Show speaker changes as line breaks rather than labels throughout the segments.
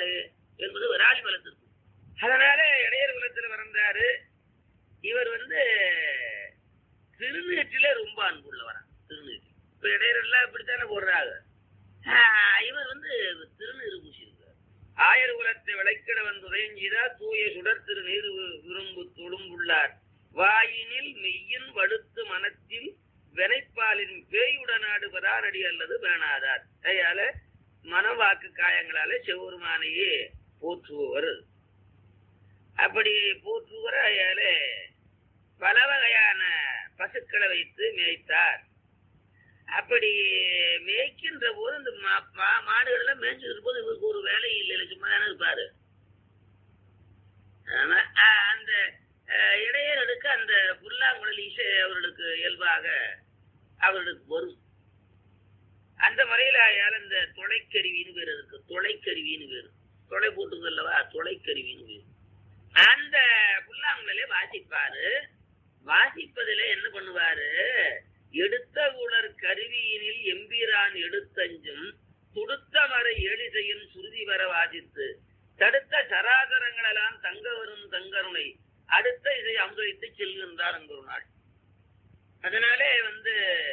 என்பது விராலி குலத்திற்கு அதனால இடையர் குலத்துல பிறந்தாரு இவர் வந்து திருநீற்றில ரொம்ப அன்புள்ளவரா திருநீற்றில் இப்ப இடையரெல்லாம் இப்படித்தானே போடுறாங்க ஆஹ் இவர் வந்து திருநீறு பூசியிருக்கார் ஆயர் குலத்தை விளைக்கிட வந்து உதயஞ்செய்தா தூய சுடர் திருநீர் வி- விரும்பு தொழும்புள்ளார் வாயினில் மெய்யின் வடுத்து மனத்தில் வெனைப்பாலின் பேயுடனாடு பதாரடி அல்லது வேணாதார் அதனால மனவாக்கு காயங்களால சிவபெருமானையே போற்றுபவர் அப்படி போற்றுவர் அதனால பல வகையான பசுக்களை வைத்து மேய்த்தார் அப்படி மேய்க்கின்ற போது இந்த மா- மா- மாடுகள்லாம் மேய்ஞ்சிட்டு போது இவருக்கு ஒரு வேலை இல்லை சும்மா தானே இருப்பாரு ஆனா, அஹ், அந்த அஹ், இடையர்களுக்கு அந்த புல்லாங்குழல் இசை அவர்களுக்கு இயல்பாக அவர்களுக்கு வரும் அந்த முறையில ஆயால் இந்த தொலைக்கருவின்னு பேர் இருக்கு தொலைக்கருவின்னு பேர் தொலை போட்டுங்க அல்லவா தொலைக்கருவின்னு பேர் அந்த புல்லாங்குழலே வாசிப்பாரு வாசிப்பதிலே என்ன பண்ணுவாரு எடுத்த உலர் கருவியினில் எம்பிரான் எடுத்தஞ்சும் துடுத்த மறை எளிசையின் சுருதி வர வாசித்து தடுத்த சராசரங்களெல்லாம் தங்க வரும் தங்கருணை அடுத்த இதை அமுதரித்து செல்கின்றார் அங்கு ஒரு நாள் அதனாலே வந்து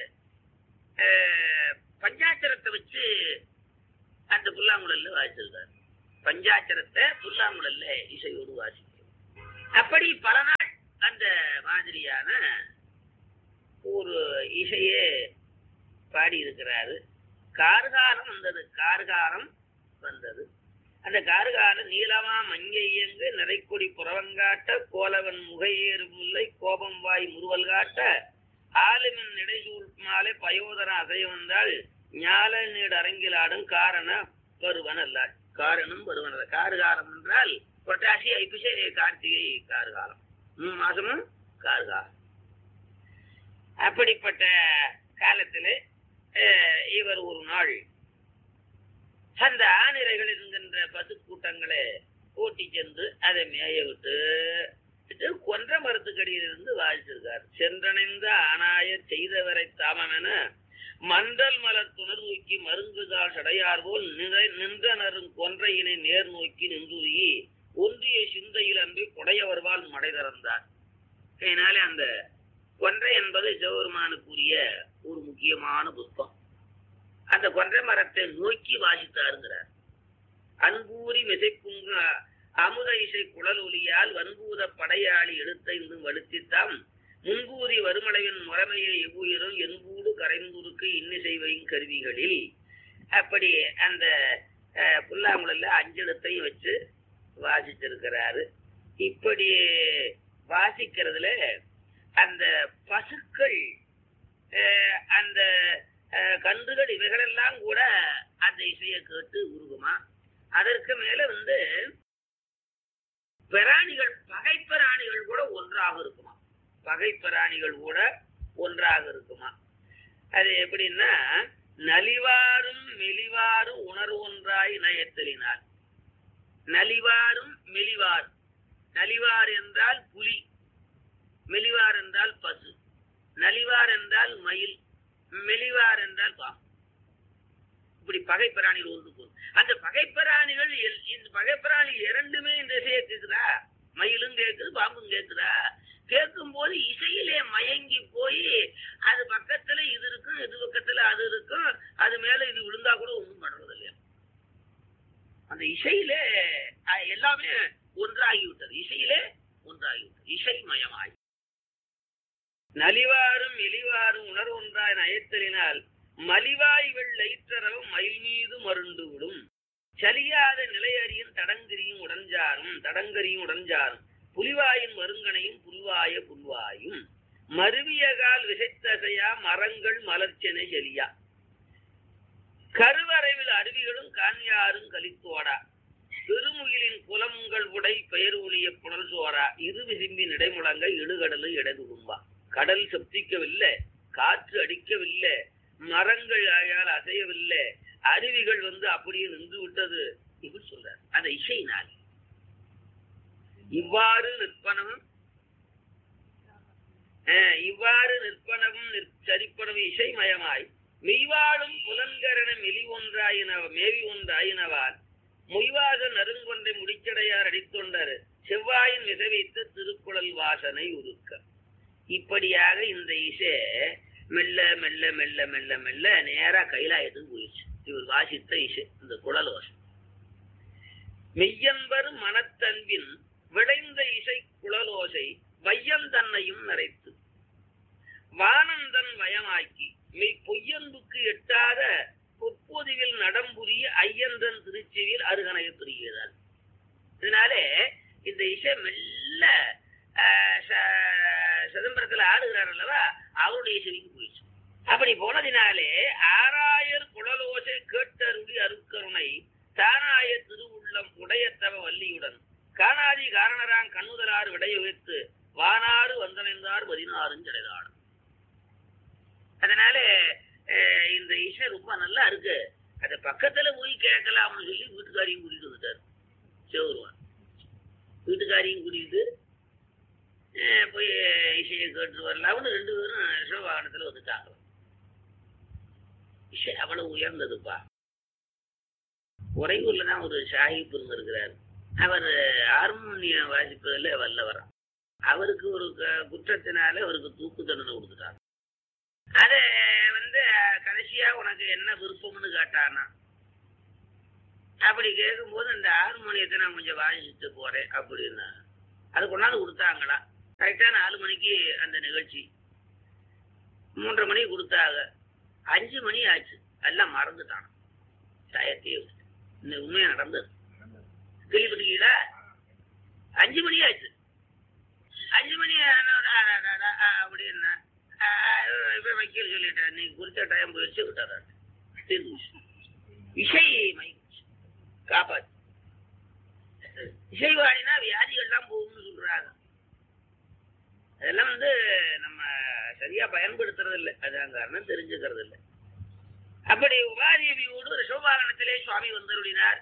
அஹ், பஞ்சாட்சரத்தை வச்சு அந்த புல்லாங்குழல்ல வாசிச்சிருக்காரு பஞ்சாட்சரத்தை புல்லாங்குழல்ல இசையோடு வாசிக்கும் அப்படி பல நாள் அந்த மாதிரியான ஒரு இசையே பாடி இருக்கிறாரு கார்காலம் வந்தது கார்காலம் வந்தது அந்த கார்காலம் நீளமா மஞ்சை இயங்கு நிறைக்கொடி புறவங்காட்ட கோலவன் முகையேறு முல்லை கோபம் வாய் முறுவல் காட்ட ஆளுமின் நிடைசூழ் மாலை பயோதர அசை வந்தால் ஞால நீடு அரங்கிலாடும் காரண பருவன் அல்லாள் காரணம் பருவன் அல்ல கார்காலம் என்றால் புரட்டாசி ஐப்பசி கார்த்திகை கார்காலம் மூணு மாசமும் கார்காலம் அப்படிப்பட்ட காலத்திலே அஹ், இவர் ஒரு நாள் அந்த ஆணிரைகள் என்கின்ற பசு கூட்டங்களை ஓட்டி சென்று அதை மேய விட்டு விட்டு கொன்ற மரத்துக்கடியிலிருந்து வாசிச்சிருக்கார் சென்றணைந்த ஆனாயர் செய்தவரை தாமமென மண்டல் மலர் துணர் நோக்கி மருங்குதால் சடையார் போல் நிறை- நின்றனரும் கொன்றையினை நேர் நோக்கி நின்றுருகி ஒன்றிய சிந்தையில் அன்பு கொடையவர்வால் மடை திறந்தார் அதனாலே அந்த கொன்றை என்பது சிவபெருமானுக்குரிய ஒரு முக்கியமான புஷ்பம் அந்த கொன்றை மரத்தை நோக்கி வாசித்தாருங்கிறார் அன்பூரி மிசைப்புங்க அமுத இசை குழல் ஒலியால் வன்பூத படையாளி எடுத்தைந்தும் வலுத்தித்தாம் முன்பூதி வருமலையின் முறைமையை எவ்வுயிரும் என்பூடு கரைந்துருக்கு இன்னிசை வையும் கருவிகளில் அப்படி அந்த அஹ், புல்லாங்குழல்ல அஞ்செழுத்தையும் வச்சு வாசிச்சிருக்கிறாரு இப்படி வாசிக்கிறதுல அந்த பசுக்கள் அஹ், அந்த அஹ், கன்றுகள் இவைகளெல்லாம் கூட அந்த இசையை கேட்டு உருகுமா அதற்கு மேல வந்து பிராணிகள் பகை பிராணிகள் கூட ஒன்றாக இருக்குமா பகை பிராணிகள் கூட ஒன்றாக இருக்குமா அது எப்படின்னா நலிவாரும் மெலிவாரும் உணர்வு ஒன்றாய் நயத்தலினார் நலிவாரும் மெலிவார் நலிவார் என்றால் புலி மெலிவார் என்றால் பசு நலிவார் என்றால் மயில் மெலிவார் என்றால் பாம்பு இப்படி பகை பிராணிகள் ஒன்றுக்கு ஒன்று. அந்த பகை பிராணிகள் எல்- இந்த பகை பிராணி இரண்டுமே இந்த இசையை கேக்குதா மயிலும் கேக்குது பாம்பும் கேக்குதா கேட்கும் போது இசையிலே மயங்கி போய் அது பக்கத்துல இது இருக்கும் இது பக்கத்துல அது இருக்கும் அது மேல இது விழுந்தா கூட ஒண்ணும் பண்றது இல்லையா அந்த இசையிலே அஹ், எல்லாமே ஒன்றாகி விட்டது இசையிலே ஒன்றாகி விட்டது இசை மயமாய் நலிவாரும் எலிவாரும் உணர்வு ஒன்றாய் நயத்தலினால் மலிவாய் வெள்ளயிற்றரவும் மயில் மீது மருண்டு விடும் சலியாத நிலையறியும் தடங்கிரியும் உடஞ்சாரும் தடங்கரியும் உடஞ்சாரும் புலிவாயின் மருங்கனையும் புல்வாய புல்வாயும் மருவியகால் விசைத்தசையா மரங்கள் மலர்ச்செனை செலியா கருவறைவில் அருவிகளும் கான்யாரும் கலித்தோடா பெருமுகிலின் குலமுங்கள் உடை பெயர் ஒளிய புனல் சோரா இரு விசிம்பி நடைமுழங்க இடுகடலு இடதுடும்பா கடல் சப்திக்கவில்லை காற்று அடிக்கவில்லை மரங்கள் ஆயால் அசையவில்லை அருவிகள் வந்து அப்படியே நின்று விட்டது இப்படி சொல்றார் அந்த இசையினால் இவ்வாறு நிற்பனமும் அஹ், இவ்வாறு நிற்பனவும் சரிப்பனவும் இசைமயமாய் மெய்வாடும் புலன்கரண மெலி ஒன்றாயினவ மேவி ஒன்றாயினவால் மொய்வாத நறுங்கொன்றை முடிச்சடையார் அடித்தொண்டர் செவ்வாயின் விசவித்து திருக்குழல் வாசனை உருக்க இப்படியாக இந்த இசை மெல்ல மெல்ல மெல்ல மெல்ல மெல்ல நேரா கைலாயத்துக்கு போயிடுச்சு இவர் வாசித்த இசை இந்த குழல் வாசம் மெய்யன்பர் மனத்தன்பின் விளைந்த இசை குழலோசை வையம் தன்னையும் நிறைத்து வானந்தன் வயமாக்கி மெய் பொய்யன்புக்கு எட்டாத பொற்பொதுவில் நடம்புரிய ஐயந்தன் திருச்செவியில் அருகணைய புரிகிறார் இதனாலே இந்த இசை மெல்ல ஆஹ், ச- சிதம்பரத்துல ஆடுகிறார் அல்லவா அவருடைய செவிக்கு போயிடுச்சு அப்படி போனதினாலே ஆராயர் குழலோசை கேட்டருளி அருக்கருணை தானாய திருவுள்ளம் உடையத்தவ வள்ளியுடன் காணாதி காரணரான் கண்ணுதலார் விடையுவித்து வானாறு வந்தணைந்தார் பதினாறுஞ்சடைதான் அதனால அஹ், இந்த இசை ரொம்ப நல்லா இருக்கு அது பக்கத்துல போய் கேட்கலாம்னு சொல்லி வீட்டுக்காரையும் கூட்டிட்டு வந்துட்டார் சிவருவான் வீட்டுக்காரையும் கூட்டிட்டு அஹ், போய் இசையை கேட்டு வரலாம்னு ரெண்டு பேரும் சிவவாகனத்துல வந்துட்டாங்க இசை அவ்வளவு உயர்ந்ததுப்பா உறையூர்ல தான் ஒரு சாஹிப் இருந்திருக்கிறார் அவர் ஹார்மோனியம் வாசிப்பதில் வல்லவரம் அவருக்கு ஒரு க- குற்றத்தினால அவருக்கு தூக்கு தண்டனை கொடுத்துட்டாங்க அது வந்து கடைசியா உனக்கு என்ன விருப்பம்னு கேட்டானா அப்படி கேட்கும்போது இந்த ஹார்மோனியத்தை நான் கொஞ்சம் வாசிச்சுட்டு போறேன் அப்படின்னா அது கொண்டாந்து கொடுத்தாங்களா கரெக்டா நாலு மணிக்கு அந்த நிகழ்ச்சி மூன்றரை மணிக்கு கொடுத்தாங்க அஞ்சு மணி ஆச்சு எல்லாம் மறந்துட்டான் டயத்தையே விட்டு இந்த உண்மையா நடந்தது கேள்விப்பட்டிருக்கீங்களா அஞ்சு மணி ஆச்சு அஞ்சு மணி ஆனோட, அட, அட, அட, ஆ, அப்படின்னா ஆ, இப்ப வக்கீல் சொல்லிட்டேன் நீ குறித்த டைம் போயிடுச்சு விட்டாரு இசை மயக்கிச்சு. காப்பாத்து இசை வாடினா வியாதிகள்லாம் போகும்னு சொல்றாங்க அதெல்லாம் வந்து நம்ம சரியா பயன்படுத்துறது இல்லை அதான் காரணம் தெரிஞ்சுக்கிறது இல்லை அப்படி உபாதேவியோடு ரிஷபாரணத்திலே சுவாமி வந்தருளினார்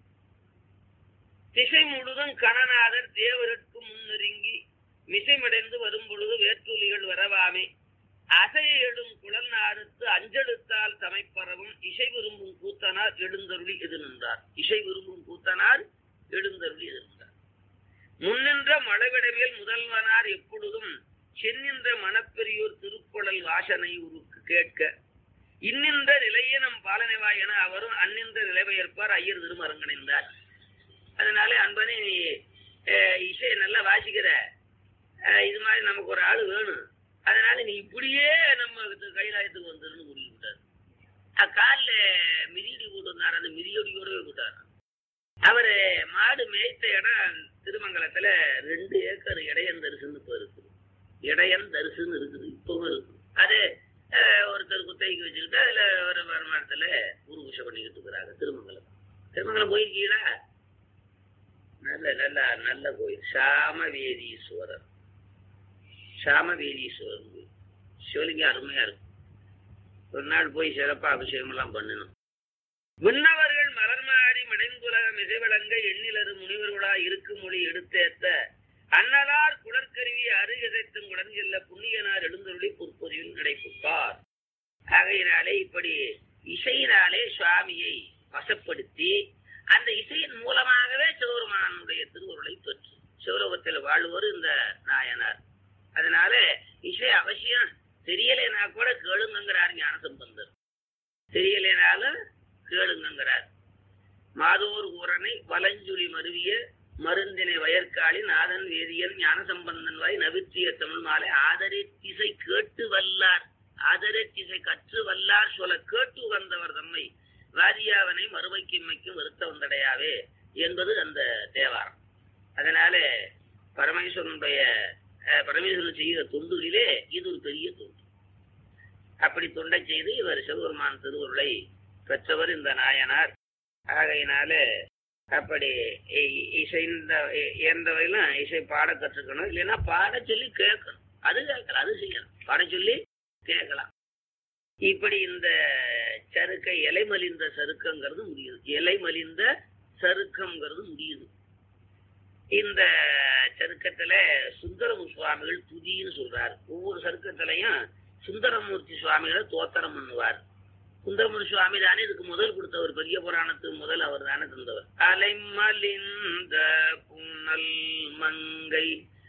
திசை முழுதும் கணநாதர் தேவருக்கு முன்னெருங்கி மிசைமடைந்து வரும் பொழுது வேற்றுலிகள் வரவாமே அசைய எழும் குழல் நாறுத்து அஞ்செழுத்தால் தமைப்பரவும் இசை விரும்பும் கூத்தனார் எழுந்தருளி எது நின்றார் இசை விரும்பும் கூத்தனார் எழுந்தருளி எது நின்றார் முன்னின்ற மழவிடமேல் முதல்வனார் எப்பொழுதும் சென்னின்ற மணப்பெரியோர் திருக்குழல் வாசனை உருக்கு கேட்க இன்னின்ற நிலையே நம் பாலனைவாய் என அவரும் அந்நின்ற நிலைபெயர்ப்பார் ஐயர் திருமரங்கணிந்தார் அதனால அன்பனே நீ அஹ், இசையை நல்லா வாசிக்கிற அஹ், இது மாதிரி நமக்கு ஒரு ஆள் வேணும் அதனால நீ இப்படியே நம்ம இது கைலாயத்துக்கு வந்துருன்னு கூட்டிட்டு விட்டார் காலில் மிதியடி போட்டு வந்தார் அந்த மிதியடியோடவே விட்டார் அவரு மாடு மேய்த்த இடம் திருமங்கலத்துல ரெண்டு ஏக்கர் இடையன் தரிசுன்னு இப்போ இருக்குது இடையன் தரிசுன்னு இருக்குது இப்பவும் இருக்குது அது அஹ், ஒருத்தர் குத்தகைக்கு வச்சுக்கிட்டு அதுல ஒரு வருமானத்துல ஊரு பூஷை பண்ணிக்கிட்டு இருக்கிறாங்க திருமங்கலம் திருமங்கலம் போயிருக்கீங்களா நல்ல நல்ல நல்ல கோயில் சாமவேதீஸ்வரர் சாமவேதீஸ்வரர் கோயில் சிவலிங்கம் அருமையா இருக்கும் ஒரு நாள் போய் சிறப்பா அபிஷேகம் எல்லாம் பண்ணணும் விண்ணவர்கள் மலர்மாறி மிடைந்துலக மிசைவிளங்க எண்ணிலரு முனிவர்களா இருக்கும் மொழி எடுத்தேத்த அன்னலார் குடற்கருவி அருகதைத்தும் குடன் செல்ல புண்ணியனார் எழுந்தருளி பொற்பொதியில் நடைபெற்றார் ஆகையினாலே இப்படி இசையினாலே சுவாமியை வசப்படுத்தி அந்த இசையின் மூலமாகவே சிவபெருமானுடைய திருவுருளை பெற்று சிவலோகத்தில் வாழ்வோர் இந்த நாயனார் அதனால இசை அவசியம் தெரியலைனா கூட கேளுங்கிறார் ஞானசம்பந்தர் தெரியலைனாலும் கேளுங்கிறார் மாதோர் ஊரனை வலஞ்சுழி மருவிய மருந்தினை வயற்காளி நாதன் வேதியன் ஞானசம்பந்தன் வாய் நவிற்றிய தமிழ் மாலை ஆதரை திசை கேட்டு வல்லார் ஆதரை திசை கற்று வல்லார் சொல்ல கேட்டு வந்தவர் தம்மை வாரியாவனை மறுமைக்கிம்மைக்கும் வருத்த வந்தடையாவே என்பது அந்த தேவாரம் அதனால பரமேஸ்வரனுடைய அஹ், பரமேஸ்வரன் செய்கிற தொண்டுகளிலே இது ஒரு பெரிய தொண்டு அப்படி தொண்டை செய்து இவர் சிவபெருமான் திருவுருளை பெற்றவர் இந்த நாயனார் ஆகையினால அப்படி இ- இசை இந்த இ- எந்த வகையிலும் இசை பாட கற்றுக்கணும் இல்லைன்னா பாட சொல்லி கேட்கணும் அது கேட்கலாம் அது செய்யணும் பாட சொல்லி கேட்கலாம் இப்படி இந்த சருக்கை இலை மலிந்த சருக்கங்கிறது முடியுது இலை மலிந்த சருக்கம்ங்கிறது முடியுது இந்த சருக்கத்துல சுந்தரமு சுவாமிகள் துதின்னு சொல்றாரு ஒவ்வொரு சருக்கத்திலையும் சுந்தரமூர்த்தி சுவாமிகளை தோத்திரம் பண்ணுவார் சுந்தரமூர் சுவாமி தானே இதுக்கு முதல் கொடுத்தவர் பெரிய புராணத்துக்கு முதல் அவர் தானே தந்தவர் அலைமலிந்த புனல் மங்கை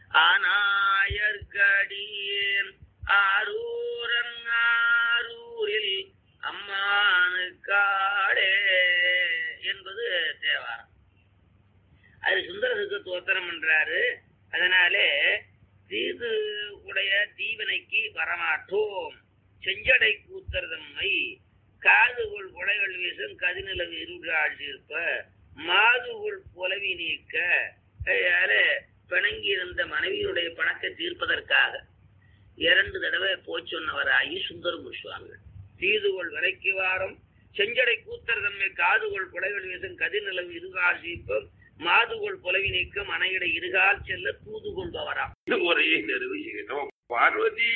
ஆனாயர்கடியேன் ஆரூரன் ஆரூரில் அம்மானுக்காடே என்பது தேவாரம் அது சுந்தரசுக்கு தோத்திரம் பண்றாரு அதனாலே தீது உடைய தீவனைக்கு வரமாட்டோம் செஞ்சடை கூத்தர் தம்மை காதுகுள் உடைகள் வீசும் கதிநிலவு இருளாட்சி இருப்ப மாதுகுள் புலவி நீக்க அதனால பிணங்கி இருந்த மனைவியுடைய பணத்தை தீர்ப்பதற்காக இரண்டு தடவை போய் சொன்னவராகி சுந்தரமு சுவாமிகள் தீதுகொள் விலைக்கு வாரம் செஞ்சடை கூத்தர் தன்மை காதுகொள் புலைகள் வீசும் கதிர்நிலவு இருகால் சீப்பம் மாதுகொள் புலவி நீக்க மனையிட இருகால் செல்ல தூது கொள்பவராம்
ஒரே நிறுவிக்கிறோம் பார்வதி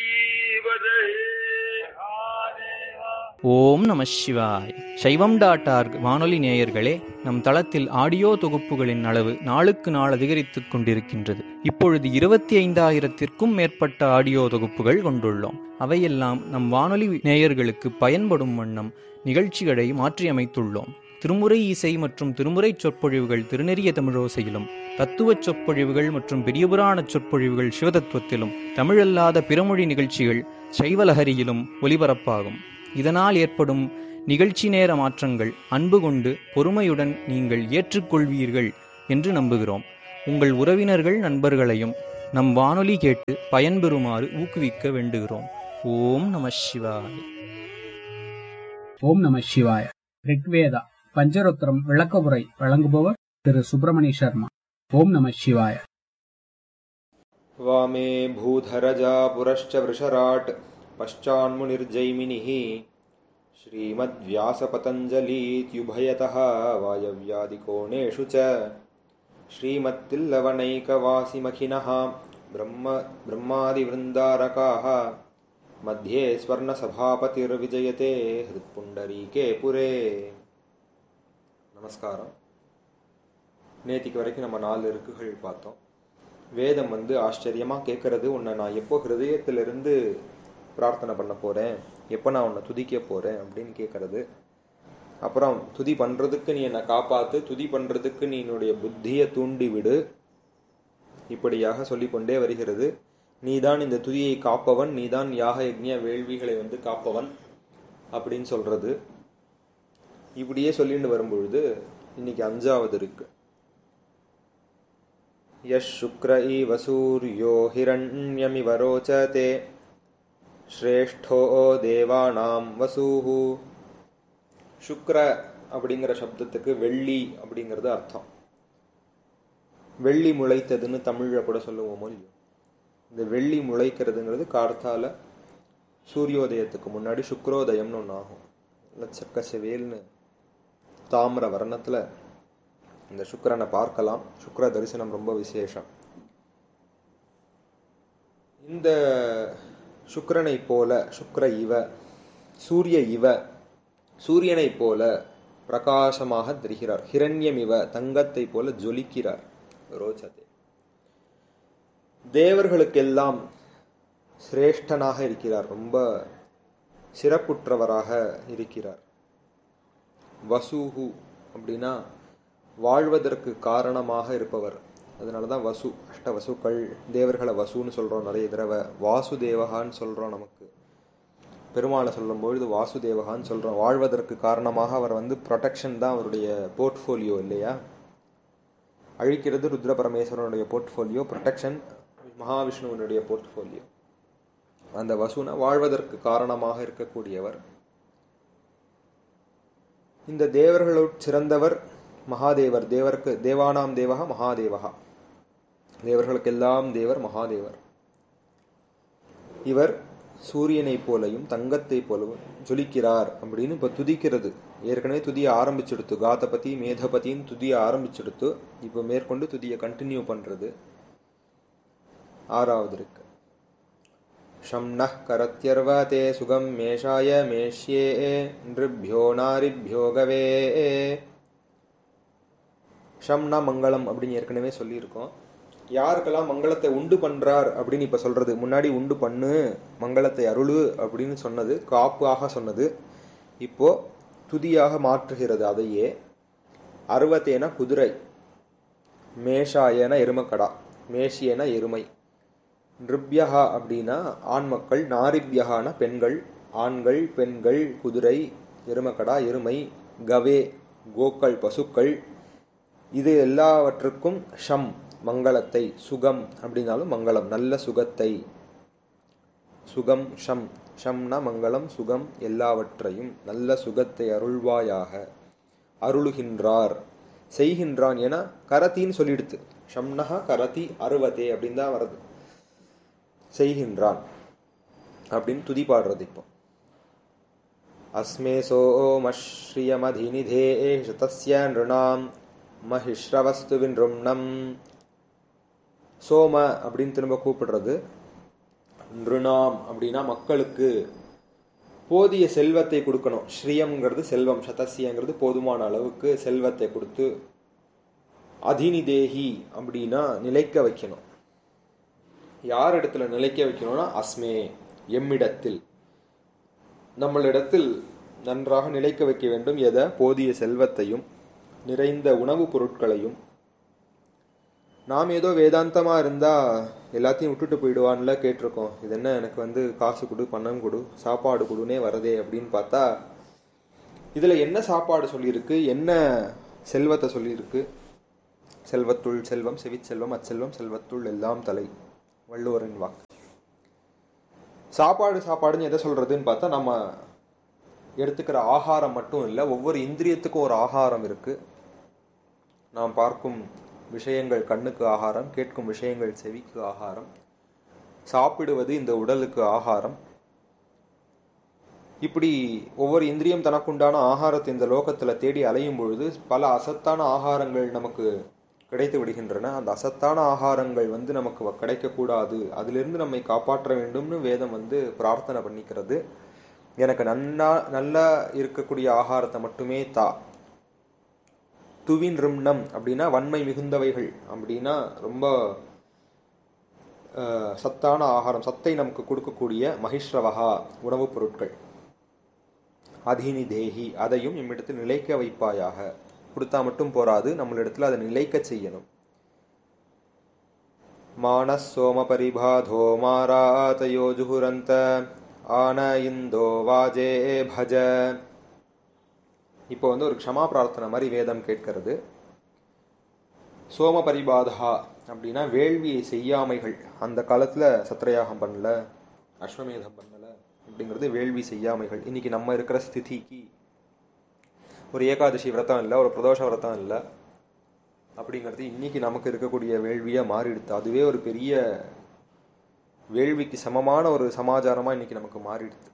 ஓம் நம சிவாய் சைவம் டாட் ஆர்க் வானொலி நேயர்களே நம் தளத்தில் ஆடியோ தொகுப்புகளின் அளவு நாளுக்கு நாள் அதிகரித்துக் கொண்டிருக்கின்றது இப்பொழுது இருபத்தி ஐந்தாயிரத்திற்கும் மேற்பட்ட ஆடியோ தொகுப்புகள் கொண்டுள்ளோம் அவையெல்லாம் நம் வானொலி நேயர்களுக்கு பயன்படும் வண்ணம் நிகழ்ச்சிகளை மாற்றியமைத்துள்ளோம் திருமுறை இசை மற்றும் திருமுறை சொற்பொழிவுகள் திருநெறிய தமிழோசையிலும் தத்துவச் சொற்பொழிவுகள் மற்றும் பெரியபுராண சொற்பொழிவுகள் சிவதத்துவத்திலும் தமிழல்லாத பிறமொழி நிகழ்ச்சிகள் சைவலஹரியிலும் ஒலிபரப்பாகும் இதனால் ஏற்படும் நிகழ்ச்சி நேர மாற்றங்கள் அன்பு கொண்டு பொறுமையுடன் நீங்கள் ஏற்றுக்கொள்வீர்கள் என்று நம்புகிறோம் உங்கள் உறவினர்கள் நண்பர்களையும் நம் வானொலி கேட்டு பயன்பெறுமாறு ஊக்குவிக்க வேண்டுகிறோம் ஓம் நம சிவாய்
ஓம் நம சிவாய ரிக்வேதா பஞ்சரோத்திரம் விளக்கவுரை வழங்குபவர் திரு சுப்பிரமணிய சர்மா ஓம் நம சிவாய
वामे भूधरजा पुरश्च वृषराट् पश्चान्मुनिर्जैमिनिः श्रीमद्व्यासपतञ्जलीत्युभयतः वायव्यादिकोणेषु च श्रीमत्तिल्लवणैकवासिमखिनः ब्रह्म ब्रह्मादिवृन्दारकाः मध्ये स्वर्णसभापतिर्विजयते हृत्पुण्डरीके पुरे நமஸ்காரம் நேத்திக்கு வரைக்கும் நம்ம நாலு இருக்குகள் பார்த்தோம் வேதம் வந்து ஆச்சரியமாக கேட்கறது உன்னை நான் எப்போ ஹிருதயத்திலிருந்து பிரார்த்தனை பண்ண போகிறேன் எப்போ நான் உன்னை துதிக்க போகிறேன் அப்படின்னு கேட்கறது அப்புறம் துதி பண்ணுறதுக்கு நீ என்னை காப்பாற்று துதி பண்ணுறதுக்கு நீ என்னுடைய புத்தியை தூண்டி விடு இப்படியாக சொல்லிக்கொண்டே வருகிறது நீதான் இந்த துதியை காப்பவன் நீதான் யாக யஜ்ஞ வேள்விகளை வந்து காப்பவன் அப்படின்னு சொல்றது இப்படியே சொல்லிட்டு வரும்பொழுது இன்னைக்கு அஞ்சாவது இருக்கு यः शुक्र इव सूर्यो हिरण्यमिव रोचते ஸ்ரேஷ்டோ தேவானாம் வசூஹு சுக்ர அப்படிங்கிற சப்தத்துக்கு வெள்ளி அப்படிங்கிறது அர்த்தம் வெள்ளி முளைத்ததுன்னு தமிழில் கூட சொல்லுவோமோ இல்லையோ இந்த வெள்ளி முளைக்கிறதுங்கிறது கார்த்தால சூரியோதயத்துக்கு முன்னாடி சுக்ரோதயம்னு ஒன்று ஆகும் லட்சக்க செவேல்னு தாமிர வர்ணத்தில் இந்த சுக்கிரனை பார்க்கலாம் சுக்கிர தரிசனம் ரொம்ப விசேஷம் இந்த சுக்கிரனை போல சுக்கிர இவ சூரிய இவ சூரியனை போல பிரகாசமாக தெரிகிறார் ஹிரண்யம் இவ தங்கத்தை போல ஜொலிக்கிறார் ரோச்சதே தேவர்களுக்கெல்லாம் சிரேஷ்டனாக இருக்கிறார் ரொம்ப சிறப்புற்றவராக இருக்கிறார் வசூஹு அப்படின்னா வாழ்வதற்கு காரணமாக இருப்பவர் அதனால தான் வசு அஷ்ட வசுக்கள் தேவர்களை வசுன்னு சொல்கிறோம் நிறைய தடவை வாசுதேவகான்னு சொல்கிறோம் நமக்கு பெருமாளை சொல்லும்பொழுது வாசுதேவகான்னு சொல்கிறோம் வாழ்வதற்கு காரணமாக அவர் வந்து ப்ரொடெக்ஷன் தான் அவருடைய போர்ட்ஃபோலியோ இல்லையா அழிக்கிறது ருத்ர பரமேஸ்வரனுடைய போர்ட்ஃபோலியோ ப்ரொடெக்ஷன் மகாவிஷ்ணுவனுடைய போர்ட்ஃபோலியோ அந்த வசுனா வாழ்வதற்கு காரணமாக இருக்கக்கூடியவர் இந்த தேவர்களுள் சிறந்தவர் மகாதேவர் தேவருக்கு தேவானாம் தேவகா மகாதேவகா தேவர்களுக்கெல்லாம் தேவர் மகாதேவர் இவர் சூரியனை போலையும் தங்கத்தை போலவும் ஜொலிக்கிறார் அப்படின்னு இப்போ துதிக்கிறது ஏற்கனவே துதிய ஆரம்பிச்செடுத்து காதபதி மேதபதின்னு துதிய ஆரம்பிச்செடுத்து இப்போ மேற்கொண்டு துதியை கண்டினியூ பண்றது ஆறாவது இருக்கு शम्नः करत्यर्वते सुगं मेषाय मेष्ये नृभ्यो नारिभ्यो गवे ஷம்னா மங்களம் அப்படின்னு ஏற்கனவே சொல்லியிருக்கோம் யாருக்கெல்லாம் மங்களத்தை உண்டு பண்றார் அப்படின்னு இப்ப சொல்றது முன்னாடி உண்டு பண்ணு மங்களத்தை அருளு அப்படின்னு சொன்னது காப்பாக சொன்னது இப்போ துதியாக மாற்றுகிறது அதையே அருவத்தேன குதிரை மேஷாயன எருமக்கடா மேஷியன எருமை நிருப்யகா அப்படின்னா ஆண் மக்கள் நாரிப்யகான பெண்கள் ஆண்கள் பெண்கள் குதிரை எருமக்கடா எருமை கவே கோக்கள் பசுக்கள் இது எல்லாவற்றுக்கும் ஷம் மங்களத்தை சுகம் அப்படின்னாலும் மங்களம் நல்ல சுகத்தை சுகம் ஷம் ஷம்னா மங்களம் சுகம் எல்லாவற்றையும் நல்ல சுகத்தை அருள்வாயாக அருளுகின்றார் செய்கின்றான் என கரத்தின்னு சொல்லிடுத்து ஷம்னஹா கரதி அருவதே அப்படின்னு தான் வருது செய்கின்றான் அப்படின்னு துதி பாடுறது இப்போ அஸ்மே சோமஸ்ரீயமதிநிதே தஸ்ய நிருணாம் மஹிஷ்ரவஸ்து வின்றும்னம் சோம அப்படின்னு திரும்ப கூப்பிடுறது நிருணாம் அப்படின்னா மக்களுக்கு போதிய செல்வத்தை கொடுக்கணும் ஸ்ரீயம்ங்கிறது செல்வம் சதசியங்கிறது போதுமான அளவுக்கு செல்வத்தை கொடுத்து அதினிதேகி அப்படின்னா நிலைக்க வைக்கணும் யார் இடத்துல நிலைக்க வைக்கணும்னா அஸ்மே எம்மிடத்தில் நம்மளிடத்தில் நன்றாக நிலைக்க வைக்க வேண்டும் எதை போதிய செல்வத்தையும் நிறைந்த உணவுப் பொருட்களையும் நாம் ஏதோ வேதாந்தமா இருந்தா எல்லாத்தையும் விட்டுட்டு போயிடுவான்ல கேட்டிருக்கோம் இது என்ன எனக்கு வந்து காசு கொடு பணம் கொடு சாப்பாடு கொடுனே வரதே அப்படின்னு பார்த்தா இதுல என்ன சாப்பாடு சொல்லியிருக்கு என்ன செல்வத்தை சொல்லியிருக்கு செல்வத்துள் செல்வம் செவிச்செல்வம் அச்செல்வம் செல்வத்துள் எல்லாம் தலை வள்ளுவரின் வாக்கு சாப்பாடு சாப்பாடுன்னு எதை சொல்றதுன்னு பார்த்தா நம்ம எடுத்துக்கிற ஆகாரம் மட்டும் இல்லை ஒவ்வொரு இந்திரியத்துக்கும் ஒரு ஆகாரம் இருக்கு நாம் பார்க்கும் விஷயங்கள் கண்ணுக்கு ஆகாரம் கேட்கும் விஷயங்கள் செவிக்கு ஆகாரம் சாப்பிடுவது இந்த உடலுக்கு ஆகாரம் இப்படி ஒவ்வொரு இந்திரியம் தனக்குண்டான ஆகாரத்தை இந்த லோகத்துல தேடி அலையும் பொழுது பல அசத்தான ஆகாரங்கள் நமக்கு கிடைத்து விடுகின்றன அந்த அசத்தான ஆகாரங்கள் வந்து நமக்கு கிடைக்கக்கூடாது அதிலிருந்து நம்மை காப்பாற்ற வேண்டும்னு வேதம் வந்து பிரார்த்தனை பண்ணிக்கிறது எனக்கு நன்னா நல்லா இருக்கக்கூடிய ஆகாரத்தை மட்டுமே தா துவின் ரிம்னம் அப்படின்னா வன்மை மிகுந்தவைகள் அப்படின்னா ரொம்ப அஹ், சத்தான ஆகாரம் சத்தை நமக்கு கொடுக்கக்கூடிய மகிஷ்ரவகா உணவுப் பொருட்கள் அதினி தேகி அதையும் நம்மிடத்தில் நிலைக்க வைப்பாயாக கொடுத்தா மட்டும் போராது நம்மளிடத்தில் அதை நிலைக்க செய்யணும் மானஸ் சோம பரிபாதோ மாராதயோ ஜுகுரந்த ஆன இந்தோ வாஜே பஜ இப்போ வந்து ஒரு க்ஷமா பிரார்த்தனை மாதிரி வேதம் கேட்கிறது சோம பரிபாதா அப்படின்னா வேள்வியை செய்யாமைகள் அந்த காலத்துல சத்திரயாகம் பண்ணல அஸ்வமேதம் பண்ணல அப்படிங்கிறது வேள்வி செய்யாமைகள் இன்னைக்கு நம்ம இருக்கிற ஸ்திதிக்கு ஒரு ஏகாதசி விரதம் இல்லை ஒரு பிரதோஷ விரதம் இல்லை அப்படிங்கிறது இன்னைக்கு நமக்கு இருக்கக்கூடிய வேள்வியா மாறிடுது அதுவே ஒரு பெரிய வேள்விக்கு சமமான ஒரு சமாச்சாரமா இன்னைக்கு நமக்கு மாறிடுது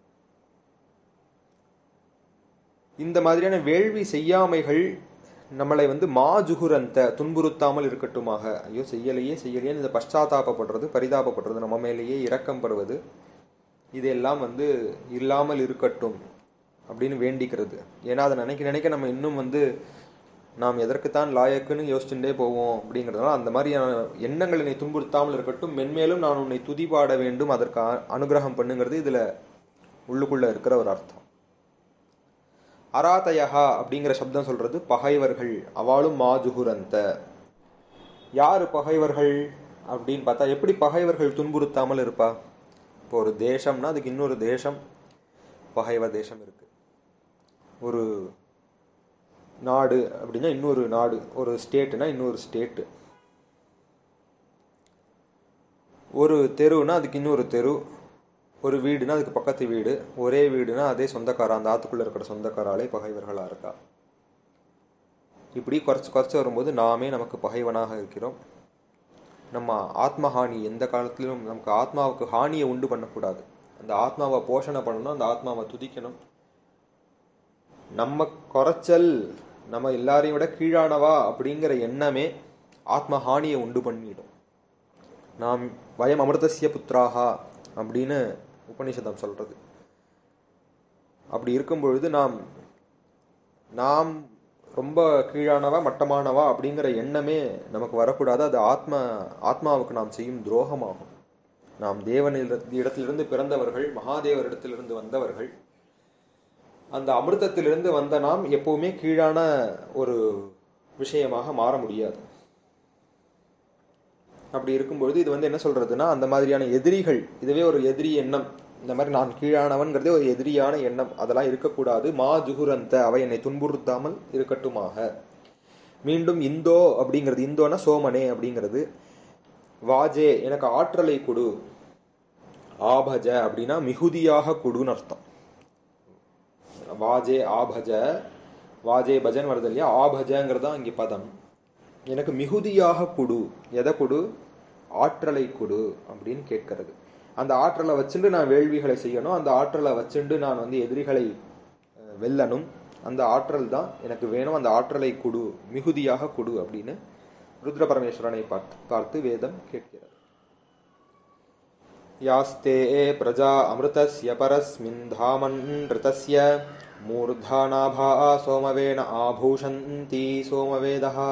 இந்த மாதிரியான வேள்வி செய்யாமைகள் நம்மளை வந்து மாஜுகுரந்த துன்புறுத்தாமல் இருக்கட்டுமாக ஐயோ செய்யலையே செய்யலையே இந்த பశ్చాத்தாபப்படுறது பரிதாபப்படுறது நம்ம மேலேயே இரக்கம் படுவது இதெல்லாம் வந்து இல்லாமல் இருக்கட்டும் அப்படின்னு வேண்டிக்கிறது ஏன்னா அதை நினைக்க நினைக்க நம்ம இன்னும் வந்து நாம் எதற்குத்தான் லாயக்குன்னு யோசிச்சுட்டே போவோம் அப்படிங்கிறதுனால அந்த மாதிரியான எண்ணங்கள் என்னை துன்புறுத்தாமல் இருக்கட்டும் மென்மேலும் நான் உன்னை துதிபாட வேண்டும் அதற்கு அ- அனுகிரகம் பண்ணுங்கிறது இதுல உள்ளுக்குள்ள இருக்கிற ஒரு அர்த்தம் அராதயஹா அப்படிங்கிற சப்தம் சொல்றது பகைவர்கள் அவளும் மாஜுகுரந்த யாரு பகைவர்கள் அப்படின்னு பார்த்தா எப்படி பகைவர்கள் துன்புறுத்தாமல் இருப்பா இப்போ ஒரு தேசம்னா அதுக்கு இன்னொரு தேசம் பகைவ தேசம் இருக்கு ஒரு நாடு அப்படின்னா இன்னொரு நாடு ஒரு ஸ்டேட்டுனா இன்னொரு ஸ்டேட்டு ஒரு தெருவுனா அதுக்கு இன்னொரு தெரு ஒரு வீடுனா அதுக்கு பக்கத்து வீடு ஒரே வீடுனா அதே சொந்தக்காரா அந்த ஆத்துக்குள்ள இருக்கிற சொந்தக்காராலே பகைவர்களா இருக்கா இப்படி குறைச்சு குறைச்சு வரும்போது நாமே நமக்கு பகைவனாக இருக்கிறோம் நம்ம ஆத்மஹானி எந்த காலத்திலும் நமக்கு ஆத்மாவுக்கு ஹானியை உண்டு பண்ணக்கூடாது அந்த ஆத்மாவை போஷணை பண்ணணும் அந்த ஆத்மாவை துதிக்கணும் நம்ம குறைச்சல் நம்ம எல்லாரையும் விட கீழானவா அப்படிங்கிற எண்ணமே ஆத்ம ஹானியை உண்டு பண்ணிடும் நாம் வயம் அமிர்தசிய புத்திராகா அப்படின்னு உபனிஷதம் சொல்றது அப்படி இருக்கும் பொழுது நாம் நாம் ரொம்ப கீழானவா மட்டமானவா அப்படிங்கிற எண்ணமே நமக்கு வரக்கூடாது அது ஆத்ம ஆத்மாவுக்கு நாம் செய்யும் துரோகமாகும் நாம் தேவனில் இடத்திலிருந்து பிறந்தவர்கள் மகாதேவர் இடத்திலிருந்து வந்தவர்கள் அந்த அமிர்தத்திலிருந்து வந்த நாம் எப்பவுமே கீழான ஒரு விஷயமாக மாற முடியாது அப்படி இருக்கும்பொழுது இது வந்து என்ன சொல்றதுன்னா அந்த மாதிரியான எதிரிகள் இதுவே ஒரு எதிரி எண்ணம் இந்த மாதிரி நான் கீழானவன்கிறதே ஒரு எதிரியான எண்ணம் அதெல்லாம் இருக்கக்கூடாது மா ஜுகுரந்த அவை என்னை துன்புறுத்தாமல் இருக்கட்டுமாக மீண்டும் இந்தோ அப்படிங்கிறது இந்தோனா சோமனே அப்படிங்கிறது வாஜே எனக்கு ஆற்றலை கொடு ஆபஜ அப்படின்னா மிகுதியாக கொடுன்னு அர்த்தம் வாஜே ஆபஜ வாஜே பஜன் வருது இல்லையா ஆபஜங்கிறது தான் இங்கே பதம் எனக்கு மிகுதியாக கொடு எதை கொடு ஆற்றலை கொடு அப்படின்னு கேட்கறது அந்த ஆற்றலை வச்சுண்டு நான் வேள்விகளை செய்யணும் அந்த ஆற்றலை வச்சுண்டு நான் வந்து எதிரிகளை அஹ், வெல்லணும் அந்த ஆற்றல் தான் எனக்கு வேணும் அந்த ஆற்றலை கொடு மிகுதியாக கொடு அப்படின்னு ருத்ர பரமேஸ்வரனை பார்த்து பார்த்து வேதம் கேட்கிறது யாஸ்தே பிரஜா அமிர்தஸ்ய பரஸ்மின் தாமன் ரிதஸ்ய மூர்தாநாபா சோமவேன ஆபூஷந்தி சோமவேதா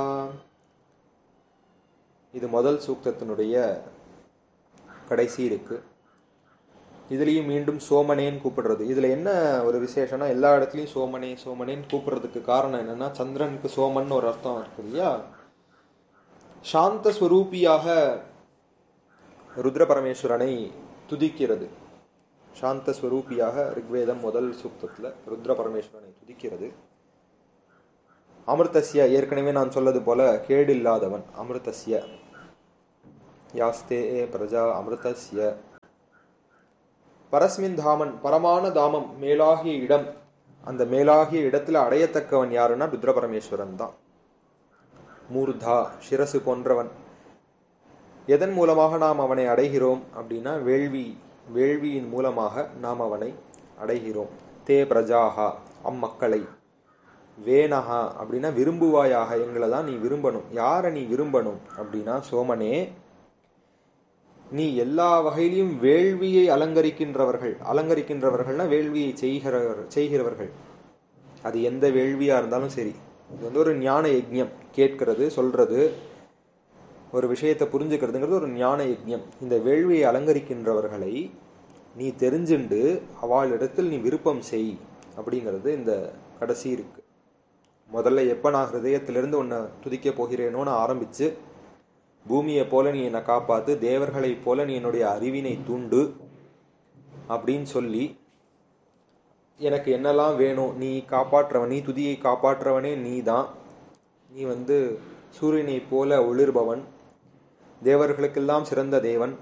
இது முதல் சூக்தத்தினுடைய கடைசி இருக்கு இதுலயும் மீண்டும் சோமனேன்னு கூப்பிடுறது இதுல என்ன ஒரு விசேஷம்னா எல்லா இடத்துலயும் சோமனே சோமனேன்னு கூப்பிடுறதுக்கு காரணம் என்னன்னா சந்திரனுக்கு சோமன் ஒரு அர்த்தம் இருக்கு இல்லையா சாந்த ஸ்வரூபியாக ருத்ர பரமேஸ்வரனை துதிக்கிறது சாந்த ஸ்வரூபியாக ரிக்வேதம் முதல் சூக்தத்துல ருத்ர பரமேஸ்வரனை துதிக்கிறது அமிர்தஸ்ய ஏற்கனவே நான் சொல்லது போல கேடில்லாதவன் அமிர்தஸ்ய யாஸ்தே பிரஜா அமிர்தஸ்ய பரஸ்மின் தாமன் பரமான தாமம் மேலாகிய இடம் அந்த மேலாகிய இடத்துல அடையத்தக்கவன் யாருன்னா ருத்ர பரமேஸ்வரன் தான் மூர்தா சிரசு போன்றவன் எதன் மூலமாக நாம் அவனை அடைகிறோம் அப்படின்னா வேள்வி வேள்வியின் மூலமாக நாம் அவனை அடைகிறோம் தே பிரஜாகா அம்மக்களை வேனஹா அப்படின்னா விரும்புவாயாக எங்களை தான் நீ விரும்பணும் யாரை நீ விரும்பணும் அப்படின்னா சோமனே நீ எல்லா வகையிலும் வேள்வியை அலங்கரிக்கின்றவர்கள் அலங்கரிக்கின்றவர்கள்னா வேள்வியை செய்கிறவர் செய்கிறவர்கள் அது எந்த வேள்வியா இருந்தாலும் சரி இது வந்து ஒரு ஞான யஜ்ஞம் கேட்கிறது சொல்றது ஒரு விஷயத்தை புரிஞ்சுக்கிறதுங்கிறது ஒரு ஞான யஜ்ஞம் இந்த வேள்வியை அலங்கரிக்கின்றவர்களை நீ தெரிஞ்சுண்டு அவளிடத்தில் நீ விருப்பம் செய் அப்படிங்கிறது இந்த கடைசி இருக்கு முதல்ல எப்போ நான் ஹிருதயத்திலிருந்து உன்னை துதிக்க போகிறேனோன்னு ஆரம்பிச்சு பூமியை போல நீ என்னை காப்பாத்து தேவர்களைப் போல நீ என்னுடைய அறிவினை தூண்டு அப்படின்னு சொல்லி எனக்கு என்னெல்லாம் வேணும் நீ காப்பாற்றுறவன் நீ துதியை காப்பாற்றுறவனே நீ தான் நீ வந்து சூரியனைப் போல ஒளிர்பவன் தேவர்களுக்கெல்லாம் சிறந்த தேவன்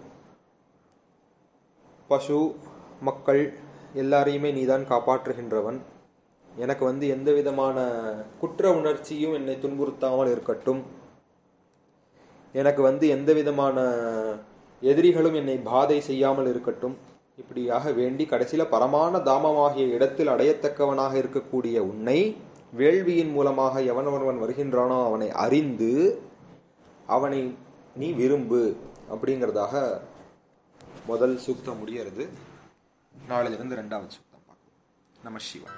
பசு மக்கள் எல்லாரையுமே நீதான் காப்பாற்றுகின்றவன் எனக்கு வந்து எந்த விதமான குற்ற உணர்ச்சியும் என்னை துன்புறுத்தாமல் இருக்கட்டும் எனக்கு வந்து எந்த விதமான எதிரிகளும் என்னை பாதை செய்யாமல் இருக்கட்டும் இப்படியாக வேண்டி கடைசியில பரமான தாமமாகிய இடத்தில் அடையத்தக்கவனாக இருக்கக்கூடிய உன்னை வேள்வியின் மூலமாக எவன் ஒருவன் வருகின்றானோ அவனை அறிந்து அவனை நீ விரும்பு அப்படிங்கிறதாக முதல் சூக்தம் முடியறது நாளிலிருந்து ரெண்டாவது சூக்தம் பார்க்கலாம் நம Siva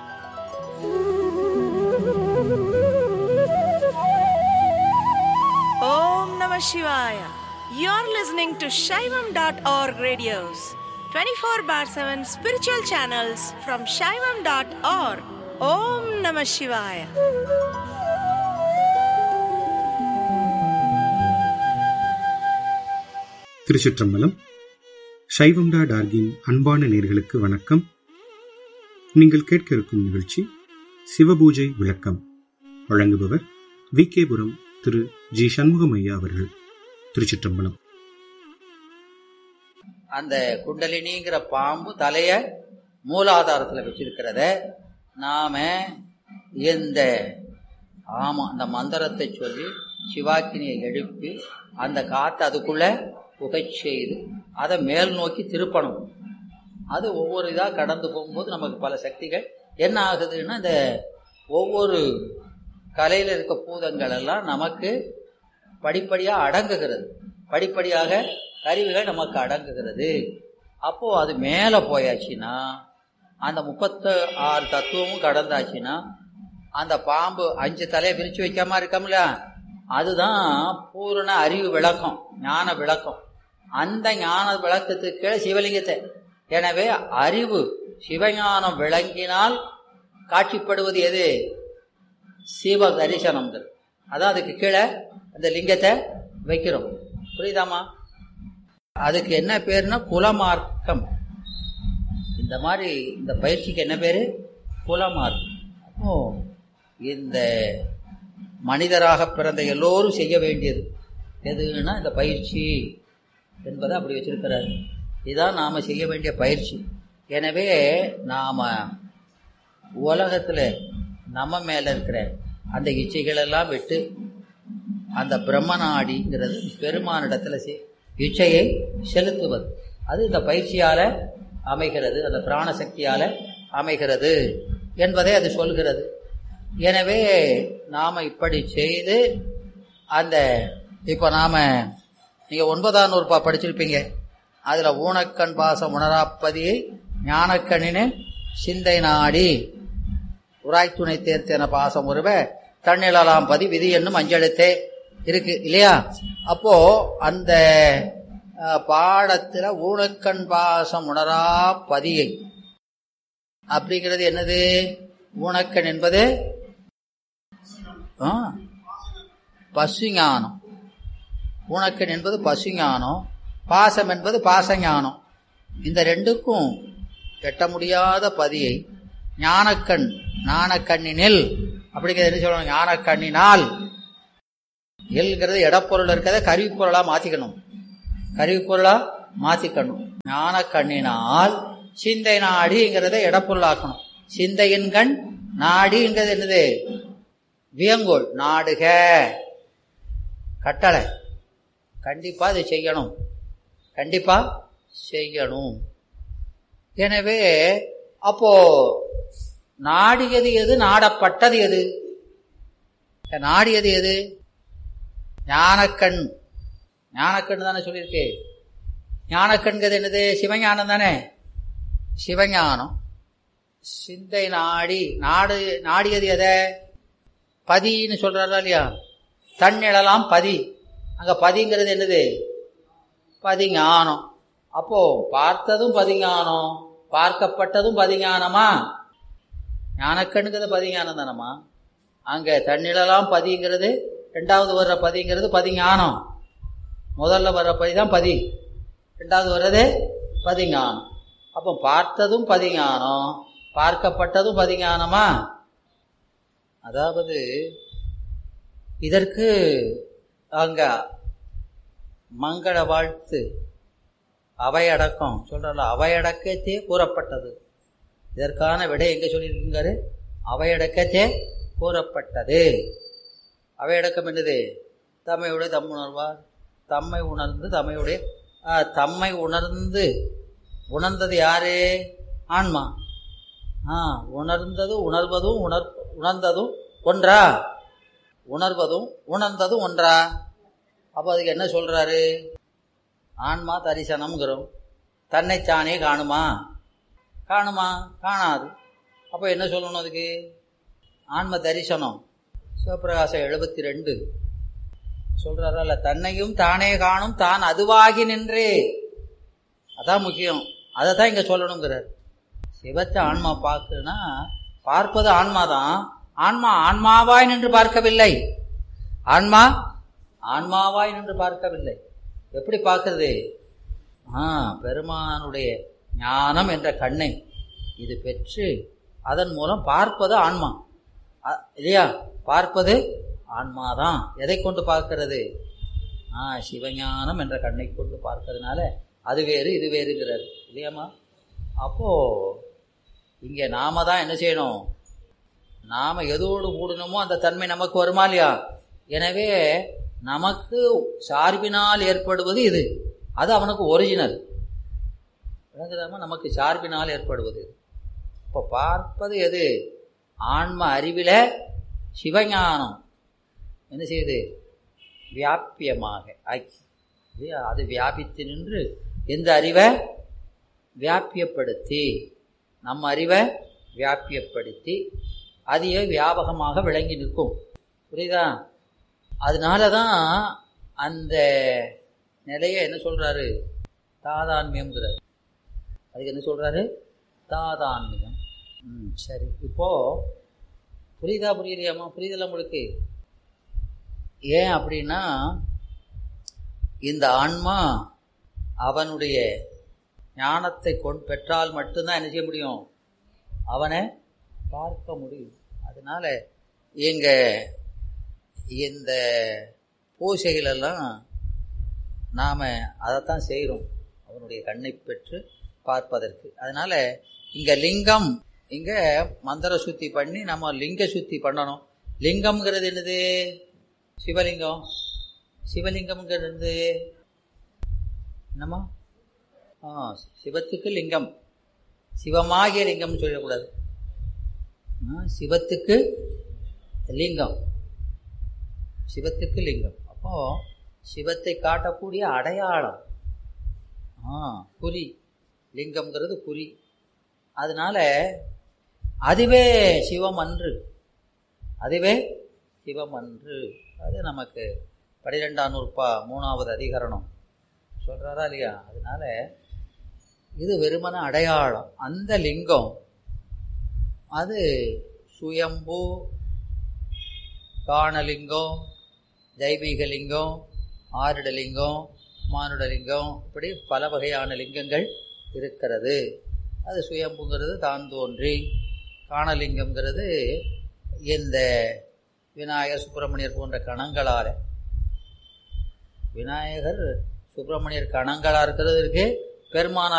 Om Namah Shivaya. You're listening to Shaivam.org radios, 24 bar 7 spiritual channels from Shaivam.org. Om Namah Shivaya.
திருச்சிற்றம்பலம் சைவம்டா டார்கின் அன்பான நேர்களுக்கு வணக்கம் நீங்கள் கேட்க இருக்கும் நிகழ்ச்சி சிவபூஜை விளக்கம் வழங்குபவர் வி கேபுரம் திரு ஜி சண்முகம் ஐயா அவர்கள் திருச்சிற்றம்பலம்
அந்த குண்டலினிங்கிற பாம்பு தலைய மூலாதாரத்தில் வச்சிருக்கிறத நாம இந்த ஆமா அந்த மந்திரத்தை சொல்லி சிவாக்கினியை எழுப்பி அந்த காற்று அதுக்குள்ள புகை செய்து அதை மேல் நோக்கி திருப்பணும் அது ஒவ்வொரு இதாக கடந்து போகும்போது நமக்கு பல சக்திகள் என்ன ஆகுதுன்னா இந்த ஒவ்வொரு கலையில் இருக்க பூதங்கள் எல்லாம் நமக்கு படிப்படியாக அடங்குகிறது படிப்படியாக கருவிகள் நமக்கு அடங்குகிறது அப்போ அது மேலே போயாச்சுன்னா அந்த முப்பத்து ஆறு தத்துவமும் கடந்தாச்சுன்னா அந்த பாம்பு அஞ்சு தலையை பிரித்து வைக்காம இருக்கோம்ல அதுதான் பூரண அறிவு விளக்கம் ஞான விளக்கம் அந்த ஞான விளக்கத்துக்கு கீழே சிவலிங்கத்தை எனவே அறிவு சிவஞானம் விளங்கினால் காட்சிப்படுவது எது சிவ தரிசனம்ங்கிறது அதான் அதுக்கு கீழே அந்த லிங்கத்தை வைக்கிறோம் புரியுதாமா அதுக்கு என்ன பேருனா குலமார்க்கம் இந்த மாதிரி இந்த பயிற்சிக்கு என்ன பேரு குலமார்க்கம் அப்போ இந்த மனிதராக பிறந்த எல்லோரும் செய்ய வேண்டியது எதுன்னா இந்த பயிற்சி என்பதை அப்படி வச்சிருக்கிறார் இதுதான் நாம் செய்ய வேண்டிய பயிற்சி எனவே நாம் உலகத்தில் நம்ம மேலே இருக்கிற அந்த இச்சைகளெல்லாம் விட்டு அந்த பிரம்மநாடிங்கிறது பெருமானிடத்தில் செ- இச்சையை செலுத்துவது அது இந்த பயிற்சியால் அமைகிறது அந்த பிராணசக்தியால் அமைகிறது என்பதை அது சொல்கிறது எனவே நாம் இப்படி செய்து அந்த இப்போ நாம் நீங்கள் ஒன்பதாம் நூறுபா படிச்சிருப்பீங்க அதில் ஊனக்கண் பாசம் உணராப்பதியை ஞானக்கண்ணினு சிந்தை நாடி உராய்த்துணை தேர்த்தென பாசம் உருவ தன்னிழலாம் பதி விதி என்னும் அஞ்செழுத்தே இருக்கு இல்லையா அப்போ அந்த அஹ், பாடத்துல ஊனக்கண் பாசம் உணரா பதியை அப்படிங்கிறது என்னது ஊனக்கண் என்பது ஆ, பசுஞானம் ஊனக்கண் என்பது பசுஞானம் பாசம் என்பது பாசஞானம் இந்த ரெண்டுக்கும் எட்ட முடியாத பதியை ஞானக்கண் ஞானக்கண்ணினில் அப்படிங்கிறது என்ன சொல்லணும் ஞானக்கண்ணினால் எல்கிறது இடப்பொருள் இருக்கிறத கருவிப்பொருளா மாத்திக்கணும் கருவிப்பொருளா மாத்திக்கணும் ஞானக்கண்ணினால் சிந்தை நாடிங்கிறத இடப்பொருளாக்கணும் சிந்தையின் கண் நாடிங்கிறது என்னது வியங்கோள் நாடுக கட்டளை கண்டிப்பா இதை செய்யணும் கண்டிப்பா செய்யணும் எனவே அப்போ நாடியது எது நாடப்பட்டது எது நாடியது எது ஞானக்கண் ஞானக்கண் தானே சொல்லியிருக்கு ஞானக்கண்கிறது என்னது சிவஞானம் தானே சிவஞானம் சிந்தை நாடி நாடு நாடியது எதை பதின்னு சொல்றாரா இல்லையா தன்னிழலாம் பதி அங்க பதிங்கிறது என்னது பதிஞானம் அப்போ பார்த்ததும் பதிஞானம் பார்க்கப்பட்டதும் பதிஞானமா ஞானக்கண்ணுங்கிறது பதிஞானம் தானம்மா அங்க தன்னிழலாம் பதிங்கிறது ரெண்டாவது வர்ற பதிங்கிறது பதிஞானம் முதல்ல வர்ற பதி தான் பதி ரெண்டாவது வர்றது பதிஞானம் அப்போ பார்த்ததும் பதிஞானம் பார்க்கப்பட்டதும் பதிஞானமா அதாவது இதற்கு அங்க மங்கள வாழ்த்து அவையடக்கம் சொல்றல அவையடக்கத்தே கூறப்பட்டது இதற்கான விடை எங்க சொல்லியிருக்காரு அவையடக்கத்தே கூறப்பட்டது அவையடக்கம் என்னது தம்மையுடைய தம் உணர்வார் தம்மை உணர்ந்து தம்மையுடைய ஆ, தம்மை உணர்ந்து உணர்ந்தது யாரு ஆன்மா ஆ உணர்ந்தது உணர்வதும் உணர் உணர்ந்ததும் ஒன்றா உணர்வதும் உணர்ந்ததும் ஒன்றா அப்போ அதுக்கு என்ன சொல்றாரு ஆன்மா தரிசனம்ங்கிறோம் தன்னைத்தானே காணுமா காணுமா காணாது அப்போ என்ன சொல்லணும் அதுக்கு ஆன்ம தரிசனம் சிவபிரகாசம் எழுபத்தி ரெண்டு சொல்றாரல்ல தன்னையும் தானே காணும் தான் அதுவாகி நின்றே அதான் முக்கியம் அதை தான் இங்க சொல்லணுங்கிறார் சிவத்தை ஆன்மா பார்க்குன்னா பார்ப்பது ஆன்மாதான் ஆன்மா ஆன்மாவாய் நின்று பார்க்கவில்லை ஆன்மா ஆன்மாவாய் நின்று பார்க்கவில்லை எப்படி பார்க்கிறது ஆ பெருமானுடைய ஞானம் என்ற கண்ணை இது பெற்று அதன் மூலம் பார்ப்பது ஆன்மா அ- இல்லையா பார்ப்பது ஆன்மாதான் எதை கொண்டு பார்க்கிறது ஆ சிவஞானம் என்ற கண்ணை கொண்டு பார்க்கறதுனால அது வேறு இது வேறுங்கிறார் இல்லையாம்மா அப்போ இங்க நாம தான் என்ன செய்யணும் நாம எதோடு கூடணுமோ அந்த தன்மை நமக்கு வருமா இல்லையா எனவே நமக்கு சார்பினால் ஏற்படுவது இது அது அவனுக்கு ஒரிஜினல் விளங்குதாமா நமக்கு சார்பினால் ஏற்படுவது இது இப்போ பார்ப்பது எது ஆன்ம அறிவில சிவஞானம் என்ன செய்யுது வியாபியமாக ஆக்கி இல்லையா? அது வியாபித்து நின்று எந்த அறிவை வியாபியப்படுத்தி நம்ம அறிவை வியாபியப்படுத்தி அதையே வியாபகமாக விளங்கி நிற்கும் புரியுதா அதனால தான் அந்த நிலையை என்ன சொல்றாரு தாதான்மியம்ங்கிறார் அதுக்கு என்ன சொல்றாரு தாதான்மியம் ம் சரி இப்போ புரியுதா புரியலையாம்மா புரியுதல்ல உங்களுக்கு ஏன் அப்படின்னா இந்த ஆன்மா அவனுடைய ஞானத்தை கொண்டு பெற்றால் மட்டும்தான் என்ன செய்ய முடியும் அவனை பார்க்க முடியும் அதனால எங்க இந்த பூசைகளெல்லாம் நாம் அதைத்தான் செய்கிறோம் அவனுடைய கண்ணை பெற்று பார்ப்பதற்கு அதனால இங்க லிங்கம் இங்க மந்திர சுத்தி பண்ணி நம்ம லிங்க சுத்தி பண்ணணும் லிங்கம்ங்கிறது என்னது சிவலிங்கம் சிவலிங்கம்ங்கிறது என்னம்மா ஆ சிவத்துக்கு லிங்கம் சிவமாகிய லிங்கம்னு சொல்லக்கூடாது ஆ, சிவத்துக்கு லிங்கம் சிவத்துக்கு லிங்கம் அப்போ சிவத்தை காட்டக்கூடிய அடையாளம் ஆ குறி லிங்கம்ங்கிறது குறி அதனால அதுவே சிவம் அன்று அதுவே சிவம் அன்று அது நமக்கு பனிரெண்டாம் நூற்பா மூணாவது அதிகரணம் சொல்றாரா இல்லையா அதனால இது வெறுமன அடையாளம் அந்த லிங்கம் அது சுயம்பு காணலிங்கம் தெய்வீகலிங்கம் ஆருடலிங்கம் மானுடலிங்கம் இப்படி பல வகையான லிங்கங்கள் இருக்கிறது அது சுயம்புங்கிறது தான் தோன்றி காணலிங்கம்ங்கிறது இந்த விநாயகர் சுப்பிரமணியர் போன்ற கணங்களால் விநாயகர் சுப்பிரமணியர் கணங்களாக இருக்கிறது இருக்கு பெருமானார்